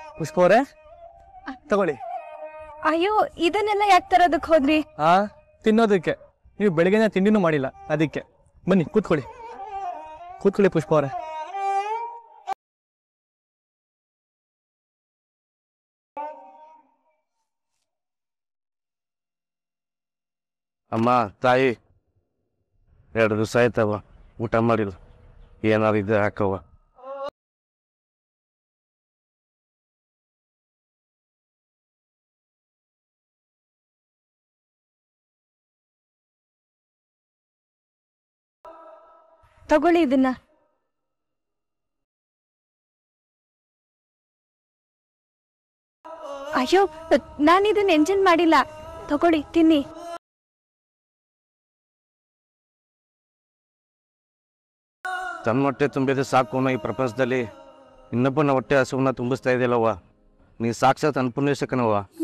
ಪುಷ್ಪ ಅವರೇ ತಗೊಳ್ಳಿ ಅಯ್ಯೋ ಇದನ್ನೆಲ್ಲ ಯಾಕೆ ತರೋದಕ್ಕೆ ಹೋದ್ರಿ ಆ ತಿನ್ನೋದಕ್ಕೆ ನೀವು ಬೆಳಗ್ಗೆನೇ ತಿಂಡಿನೂ ಮಾಡಿಲ್ಲ ಅದಕ್ಕೆ ಬನ್ನಿ ಕೂತ್ಕೊಳ್ಳಿ ಕೂತ್ಕೊಳ್ಳಿ ಪುಷ್ಪ ಅವರೇ ಅಮ್ಮ ತಾಯಿ ಎರಡು ದಿವಸ ಆಯ್ತವ ಊಟ ಮಾಡಿಲ್ಲ ಏನಾರು ಇದೆ ಹಾಕವ್ವ ತಗೊಳ್ಳಿ ಇದನ್ನ ಅಯ್ಯೋ ನಾನು ಇದನ್ನ ಎಂಜನ್ ಮಾಡಿಲ್ಲ ತಗೊಳ್ಳಿ ತಿನ್ನಿ ತನ್ನ ಹೊಟ್ಟೆ ತುಂಬಿದ್ರೆ ಸಾಕು ಅನ್ನೋ ಈ ಪ್ರಪಂಚದಲ್ಲಿ ಇನ್ನೊಬ್ಬನ ಹೊಟ್ಟೆ ಹಸುವನ್ನ ತುಂಬಿಸ್ತಾ ಇದೆಯಲ್ಲವ್ವ ನೀ ಸಾಕ್ಷಾತ್ ಅನ್ಪೂರ್ಣೇಶಕನವ್ವ